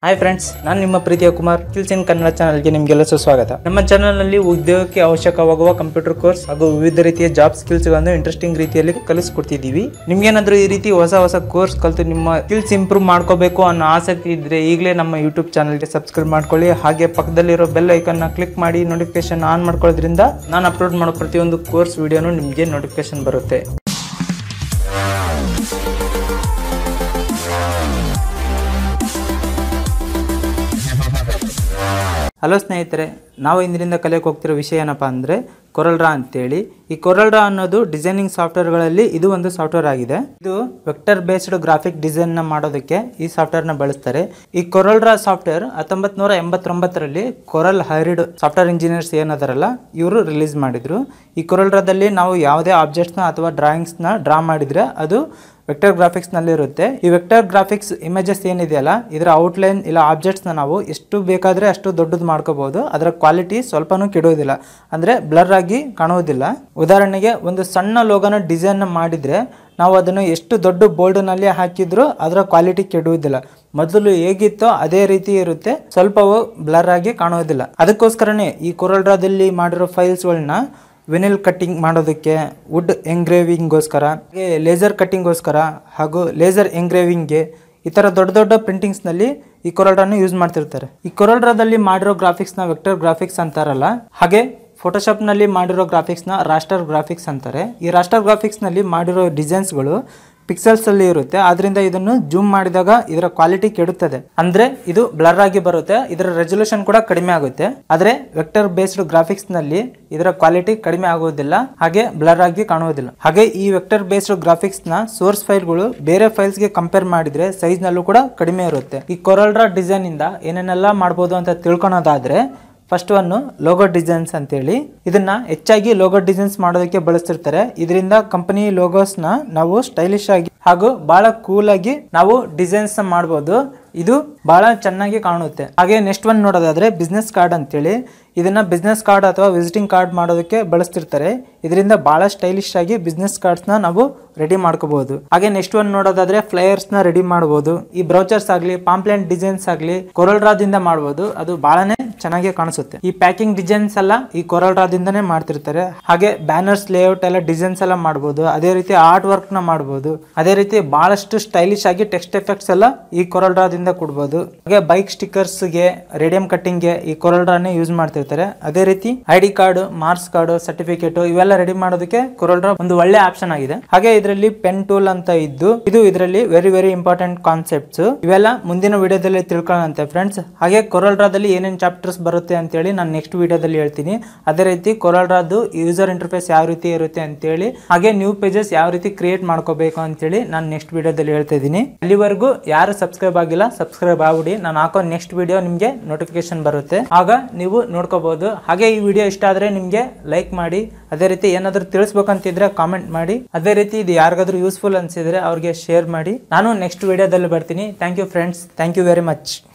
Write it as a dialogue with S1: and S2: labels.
S1: hi friends ನಾನು ನಿಮ್ಮ ಪ್ರೀತಿಯ ಕುಮಾರ್ ಸ್ಕಿಲ್ಸ್ ಇನ್ ಕನ್ನಡ ಚಾನಲ್ಗೆ ನಿಮಗೆಲ್ಲ ಸುಸ್ವಾಗತ ನಮ್ಮ ಚಾನಲ್ನಲ್ಲಿ ಉದ್ಯೋಗಕ್ಕೆ ಅವಶ್ಯಕವಾಗುವ ಕಂಪ್ಯೂಟರ್ ಕೋರ್ಸ್ ಹಾಗೂ ವಿವಿಧ ರೀತಿಯ ಜಾಬ್ ಸ್ಕಿಲ್ಸ್ಗಳನ್ನು ಇಂಟ್ರೆಸ್ಟಿಂಗ್ ರೀತಿಯಲ್ಲಿ ಕಲಿಸ್ಕೊಡ್ತಿದ್ದೀವಿ ನಿಮ್ಗೇನಾದ್ರೂ ಈ ರೀತಿ ಹೊಸ ಹೊಸ ಕೋರ್ಸ್ ಕಲಿತು ನಿಮ್ಮ ಸ್ಕಿಲ್ಸ್ ಇಂಪ್ರೂವ್ ಮಾಡ್ಕೋಬೇಕು ಅನ್ನೋ ಆಸಕ್ತಿ ಇದ್ರೆ ಈಗಲೇ ನಮ್ಮ ಯೂಟ್ಯೂಬ್ ಚಾನಲ್ಗೆ ಸಬ್ಸ್ಕ್ರೈಬ್ ಮಾಡ್ಕೊಳ್ಳಿ ಹಾಗೆ ಪಕ್ಕದಲ್ಲಿರೋ ಬೆಲ್ ಐಕನ್ನ ಕ್ಲಿಕ್ ಮಾಡಿ ನೋಟಿಫಿಕೇಶನ್ ಆನ್ ಮಾಡ್ಕೊಳ್ಳೋದ್ರಿಂದ ನಾನು ಅಪ್ಲೋಡ್ ಮಾಡೋ ಪ್ರತಿಯೊಂದು ಕೋರ್ಸ್ ವಿಡಿಯೋನು ನಿಮಗೆ ನೋಟಿಫಿಕೇಶನ್ ಬರುತ್ತೆ ಹಲೋ ಸ್ನೇಹಿತರೆ ನಾವು ಇಂದಿನಿಂದ ಕಲಿಯೋಕೆ ಹೋಗ್ತಿರೋ ವಿಷಯ ಏನಪ್ಪ ಅಂದರೆ ಕೊರಲ್ರಾ ಅಂತೇಳಿ ಈ ಕೊರಲ್ರಾ ಅನ್ನೋದು ಡಿಸೈನಿಂಗ್ ಸಾಫ್ಟ್ವೇರ್ಗಳಲ್ಲಿ ಇದು ಒಂದು ಸಾಫ್ಟ್ವೇರ್ ಆಗಿದೆ ಇದು ವೆಕ್ಟರ್ ಬೇಸ್ಡ್ ಗ್ರಾಫಿಕ್ ಡಿಸೈನ್ನ ಮಾಡೋದಕ್ಕೆ ಈ ಸಾಫ್ಟ್ವೇರ್ನ ಬಳಸ್ತಾರೆ ಈ ಕೊರಲ್ರಾ ಸಾಫ್ಟ್ವೇರ್ ಹತ್ತೊಂಬತ್ತು ನೂರ ಎಂಬತ್ತೊಂಬತ್ತರಲ್ಲಿ ಕೊರಲ್ ಹೈರಿಡ್ ಸಾಫ್ಟ್ವೇರ್ ಇಂಜಿನಿಯರ್ಸ್ ಏನದಾರಲ್ಲ ಇವರು ರಿಲೀಸ್ ಮಾಡಿದ್ರು ಈ ಕೊರಲ್ರಾದಲ್ಲಿ ನಾವು ಯಾವುದೇ ಆಬ್ಜೆಕ್ಟ್ಸ್ನ ಅಥವಾ ಡ್ರಾಯಿಂಗ್ಸ್ನ ಡ್ರಾ ಮಾಡಿದರೆ ಅದು ವೆಕ್ಟರ್ ಗ್ರಾಫಿಕ್ಸ್ನಲ್ಲಿ ಇರುತ್ತೆ ಈ ವೆಕ್ಟರ್ ಗ್ರಾಫಿಕ್ಸ್ ಇಮೇಜಸ್ ಏನಿದೆಯಲ್ಲ ಇದರ ಔಟ್ಲೈನ್ ಇಲ್ಲ ಆಬ್ಜೆಕ್ಟ್ಸ್ನ ನಾವು ಎಷ್ಟು ಬೇಕಾದರೆ ಅಷ್ಟು ದೊಡ್ಡದು ಮಾಡ್ಕೋಬಹುದು ಅದರ ಕ್ವಾಲಿಟಿ ಸ್ವಲ್ಪನೂ ಕೆಡೋದಿಲ್ಲ ಅಂದರೆ ಬ್ಲರ್ ಆಗಿ ಕಾಣುವುದಿಲ್ಲ ಉದಾಹರಣೆಗೆ ಒಂದು ಸಣ್ಣ ಲೋಗನ ಡಿಸೈನ್ ಮಾಡಿದರೆ ನಾವು ಅದನ್ನು ಎಷ್ಟು ದೊಡ್ಡ ಬೋಲ್ಡ್ನಲ್ಲಿ ಹಾಕಿದ್ರೂ ಅದರ ಕ್ವಾಲಿಟಿ ಕೆಡುವುದಿಲ್ಲ ಮೊದಲು ಹೇಗಿತ್ತೋ ಅದೇ ರೀತಿ ಇರುತ್ತೆ ಸ್ವಲ್ಪವೂ ಬ್ಲರ್ ಆಗಿ ಕಾಣುವುದಿಲ್ಲ ಅದಕ್ಕೋಸ್ಕರನೇ ಈ ಕೊರಲ್ರಾದಲ್ಲಿ ಮಾಡಿರೋ ಫೈಲ್ಸ್ಗಳನ್ನ ವಿನಿಲ್ ಕಟ್ಟಿಂಗ್ ಮಾಡೋದಕ್ಕೆ ವುಡ್ ಎಂಗ್ರೇವಿಂಗ್ಗೋಸ್ಕರ ಹಾಗೆ ಲೇಸರ್ ಕಟ್ಟಿಂಗ್ಗೋಸ್ಕರ ಹಾಗೂ ಲೇಸರ್ ಎಂಗ್ರೇವಿಂಗ್ಗೆ ಈ ಥರ ದೊಡ್ಡ ದೊಡ್ಡ ಪ್ರಿಂಟಿಂಗ್ಸ್ನಲ್ಲಿ ಈ ಕೊರಲ್ರಾನ ಯೂಸ್ ಮಾಡ್ತಿರ್ತಾರೆ ಈ ಕೊರಲ್ರಾದಲ್ಲಿ ಮಾಡಿರೋ ಗ್ರಾಫಿಕ್ಸ್ನ ವೆಕ್ಟರ್ ಗ್ರಾಫಿಕ್ಸ್ ಅಂತಾರಲ್ಲ ಹಾಗೆ ಫೋಟೋಶಾಪ್ನಲ್ಲಿ ಮಾಡಿರೋ ಗ್ರಾಫಿಕ್ಸ್ನ ರಾಸ್ಟರ್ ಗ್ರಾಫಿಕ್ಸ್ ಅಂತಾರೆ ಈ ರಾಸ್ಟರ್ ಗ್ರಾಫಿಕ್ಸ್ನಲ್ಲಿ ಮಾಡಿರೋ ಡಿಸೈನ್ಸ್ಗಳು ಪಿಕ್ಸೆಲ್ಸ್ ಅಲ್ಲಿ ಇರುತ್ತೆ ಆದ್ರಿಂದ ಇದನ್ನು ಜೂಮ್ ಮಾಡಿದಾಗ ಇದರ ಕ್ವಾಲಿಟಿ ಕೆಡುತ್ತದೆ ಅಂದ್ರೆ ಇದು ಬ್ಲರ್ ಆಗಿ ಬರುತ್ತೆ ಇದರ ರೆಸೊಲ್ಯೂಷನ್ ಕೂಡ ಕಡಿಮೆ ಆಗುತ್ತೆ ಆದ್ರೆ ವೆಕ್ಟರ್ ಬೇಸ್ಡ್ ಗ್ರಾಫಿಕ್ಸ್ ನಲ್ಲಿ ಇದರ ಕ್ವಾಲಿಟಿ ಕಡಿಮೆ ಆಗುವುದಿಲ್ಲ ಹಾಗೆ ಬ್ಲರ್ ಆಗಿ ಕಾಣುವುದಿಲ್ಲ ಹಾಗೆ ಈ ವೆಕ್ಟರ್ ಬೇಸ್ಡ್ ಗ್ರಾಫಿಕ್ಸ್ ನ ಸೋರ್ಸ್ ಫೈಲ್ಗಳು ಬೇರೆ ಫೈಲ್ಸ್ ಗೆ ಕಂಪೇರ್ ಮಾಡಿದ್ರೆ ಸೈಜ್ ನಲ್ಲೂ ಕೂಡ ಕಡಿಮೆ ಇರುತ್ತೆ ಈ ಕೊರಲ್ರಾ ಡಿಸೈನ್ ಇಂದ ಏನೇನೆಲ್ಲ ಮಾಡ್ಬೋದು ಅಂತ ತಿಳ್ಕೊಳೋದಾದ್ರೆ ಫಸ್ಟ್ ಒನ್ ಲೋಗೋ ಡಿಸೈನ್ಸ್ ಅಂತೇಳಿ ಇದನ್ನ ಹೆಚ್ಚಾಗಿ ಲೋಗೋ ಡಿಸೈನ್ಸ್ ಮಾಡೋದಕ್ಕೆ ಬಳಸ್ತಿರ್ತಾರೆ ಇದರಿಂದ ಕಂಪನಿ ಲೋಗೋಸ್ನ ನಾವು ಸ್ಟೈಲಿಶ್ ಆಗಿ ಹಾಗೂ ಬಹಳ ಕೂಲ್ ಆಗಿ ನಾವು ಡಿಸೈನ್ಸ್ ಮಾಡ್ಬೋದು ಇದು ಬಹಳ ಚೆನ್ನಾಗಿ ಕಾಣುತ್ತೆ ಹಾಗೆ ನೆಕ್ಸ್ಟ್ ಒನ್ ನೋಡೋದಾದ್ರೆ ಬಿಸ್ನೆಸ್ ಕಾರ್ಡ್ ಅಂತೇಳಿ ಇದನ್ನ ಬಿಸ್ನೆಸ್ ಕಾರ್ಡ್ ಅಥವಾ ವಿಸಿಟಿಂಗ್ ಕಾರ್ಡ್ ಮಾಡೋದಕ್ಕೆ ಬಳಸ್ತಿರ್ತಾರೆ ಇದರಿಂದ ಬಹಳ ಸ್ಟೈಲಿಶ್ ಆಗಿ ಬಿಸ್ನೆಸ್ ಕಾರ್ಡ್ಸ್ನ ನಾವು ರೆಡಿ ಮಾಡ್ಕೋಬಹುದು ಹಾಗೆ ನೆಕ್ಸ್ಟ್ ಒನ್ ನೋಡೋದಾದ್ರೆ ಫ್ಲೈಯರ್ಸ್ ನ ರೆಡಿ ಮಾಡಬಹುದು ಈ ಬ್ರೌಚರ್ಸ್ ಆಗಲಿ ಪಾಂಪ್ಲೆಂಟ್ ಡಿಸೈನ್ಸ್ ಆಗಲಿ ಕೊರಲ್ರಾದಿಂದ ಮಾಡಬಹುದು ಅದು ಬಹಳನೇ ಚೆನ್ನಾಗಿ ಕಾಣಿಸುತ್ತೆ ಈ ಪ್ಯಾಕಿಂಗ್ ಡಿಸೈನ್ಸ್ ಎಲ್ಲ ಈ ಕೊರಲ್ರಾದಿಂದನೇ ಮಾಡ್ತಿರ್ತಾರೆ ಹಾಗೆ ಬ್ಯಾನರ್ಸ್ ಲೇಔಟ್ ಎಲ್ಲ ಡಿಸೈನ್ಸ್ ಎಲ್ಲ ಮಾಡಬಹುದು ಅದೇ ರೀತಿ ಆರ್ಟ್ ವರ್ಕ್ ನ ಮಾಡಬಹುದು ಅದೇ ರೀತಿ ಬಹಳಷ್ಟು ಸ್ಟೈಲಿಶ್ ಆಗಿ ಟೆಕ್ಸ್ಟ್ ಎಫೆಕ್ಟ್ಸ್ ಎಲ್ಲ ಈ ಕೊರಲ್ರಾದಿಂದ ಕೊಡ್ಬೋದು ಹಾಗೆ ಬೈಕ್ ಸ್ಟಿಕ್ಕರ್ಸ್ ಗೆ ರೇಡಿಯಂ ಕಟ್ಟಿಂಗ್ ಗೆ ಈ ಕೊರಲ್ರಾನೇ ಯೂಸ್ ಮಾಡ್ತಿರ್ತಾರೆ ಅದೇ ರೀತಿ I D card marks card certificate ಇವೆಲ್ಲ ರೆಡಿ ಮಾಡೋದಕ್ಕೆ ಕೊರಲ್ರಾ ಒಂದು ಒಳ್ಳೆ ಆಪ್ಷನ್ ಆಗಿದೆ ಹಾಗೆ ಇದರಲ್ಲಿ ಪೆನ್ ಟೂಲ್ ಅಂತ ಇದ್ದು ಇದು ಇದರಲ್ಲಿ ವೆರಿ ವೆರಿ ಇಂಪಾರ್ಟೆಂಟ್ ಕಾನ್ಸೆಪ್ಟ್ಸ್ ಇವೆಲ್ಲ ಮುಂದಿನ ವಿಡಿಯೋದಲ್ಲಿ ತಿಳ್ಕೊಳ್ಳೋಂತೆ ಫ್ರೆಂಡ್ಸ್ ಹಾಗೆ ಕೊರಲ್ರಾದಲ್ಲಿ ಏನೇನು ಚಾಪ್ಟರ್ಸ್ ಬರುತ್ತೆ ಅಂತೇಳಿ ನಾನು ನೆಕ್ಸ್ಟ್ ವಿಡಿಯೋದಲ್ಲಿ ಹೇಳ್ತೀನಿ ಅದೇ ರೀತಿ ಕೊರಲ್ರಾದು ಯೂಸರ್ ಇಂಟರ್ಫೇಸ್ ಯಾವ ರೀತಿ ಇರುತ್ತೆ ಅಂತೇಳಿ ಹಾಗೆ ನ್ಯೂ ಪೇಜಸ್ ಯಾವ ರೀತಿ ಕ್ರಿಯೇಟ್ ಮಾಡ್ಕೋಬೇಕು ಅಂತೇಳಿ ನಾನು ನೆಕ್ಸ್ಟ್ ವಿಡಿಯೋದಲ್ಲಿ ಹೇಳ್ತಾ ಇದ್ದೀನಿ ಅಲ್ಲಿವರೆಗೂ ಯಾರು ಸಬ್ಸ್ಕ್ರೈಬ್ ಆಗಿಲ್ಲ ಸಬ್ಸ್ಕ್ರೈಬ್ ಆಗ್ಬಿಡಿ ನಾನು ಹಾಕೋ ನೆಕ್ಸ್ಟ್ ವಿಡಿಯೋ ನಿಮಗೆ ನೋಟಿಫಿಕೇಶನ್ ಬರುತ್ತೆ ಆಗ ನೀವು ನೋಡ್ಕೋಬಹುದು ಹಾಗೆ ಈ ವಿಡಿಯೋ ಇಷ್ಟ ಆದ್ರೆ ನಿಮಗೆ ಲೈಕ್ ಮಾಡಿ ಅದೇ ರೀತಿ ಏನಾದರೂ ತಿಳಿಸ್ಬೇಕಂತಿದ್ರೆ ಕಾಮೆಂಟ್ ಮಾಡಿ ಅದೇ ರೀತಿ ಇದು ಯಾರಿಗಾದ್ರೂ ಯೂಸ್ಫುಲ್ ಅನ್ಸಿದ್ರೆ ಅವ್ರಿಗೆ ಶೇರ್ ಮಾಡಿ ನಾನು ನೆಕ್ಸ್ಟ್ ವಿಡಿಯೋದಲ್ಲಿ ಬರ್ತೀನಿ thank you friends thank you very much